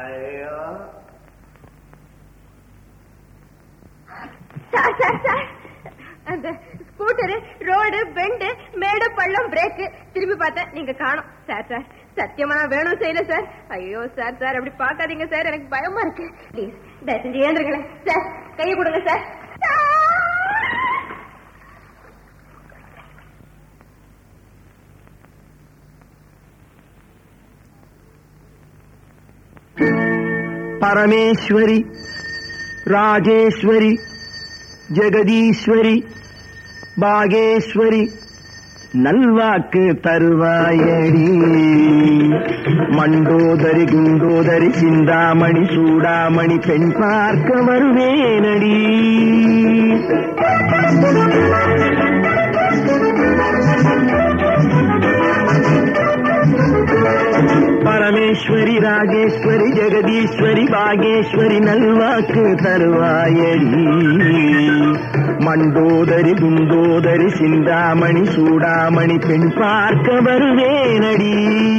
ஐயோ sir sir sir அந்த scooter road bend மேடு பள்ளம் பிரேக் திரும்பி பார்த்தேன் நீங்க காணோம் சார் சார் சத்தியமா நான் வேணும் செய்யல சார் ஐயோ சார் சார் அப்படி பார்க்காதீங்க சார் எனக்கு பயமா இருக்கு ப்ளீஸ் தயவு செஞ்சு ஏந்துருங்களேன் சார் கையை கொடுங்க சார் பரமேஸ்வரி ராஜேஸ்வரி ஜெகதீஸ்வரி பாகேஸ்வரி நல்வாக்கு தருவாயடி மண்டோதரி குண்டோதரி சிந்தாமணி சூடாமணி பெண் பார்க்க வருவேனடி பரமேஸ்வரி ராஜேஸ்வரி ஜெகதீஸ்வரி பாகேஸ்வரி நல்வாக்கு தருவாயடி மண்டோதரி குண்டோதரி சிந்தாமணி சூடாமணி பெண் பார்க்க வருவேனடி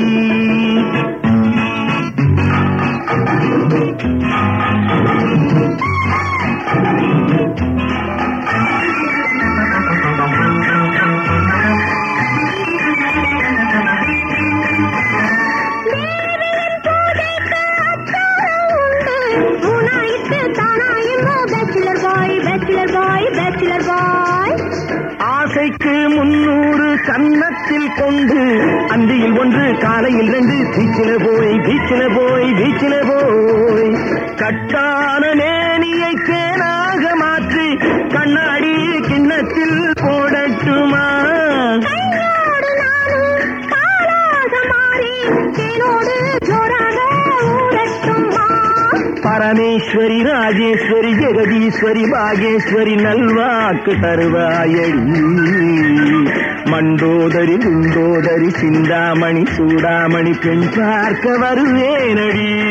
bachelor boy bachelor boy bachelor boy ஆசைக்கு முன்னூறு கன்னத்தில் கொண்டு அந்தியில் ஒன்று காலையில் ரெண்டு பீச்சில போய் பீச்சில போய் பீச்சில போய் கட்டான நேனியை தேனாக மாற்றி கண்ணாடி கிண்ணத்தில் போடட்டுமா கையோடு நானும் காலாக மாறி தேனோடு ஜோராக ஊரட்டுமா பரமேஸ்வரி ராஜேஸ்வரி ஜெகதீஸ்வரி பாகேஸ்வரி நல்வாக்கு தருவாயடி மண்டோதரி குண்டோதரி சிந்தாமணி சூடாமணி பெண் பார்க்க வருவேனடி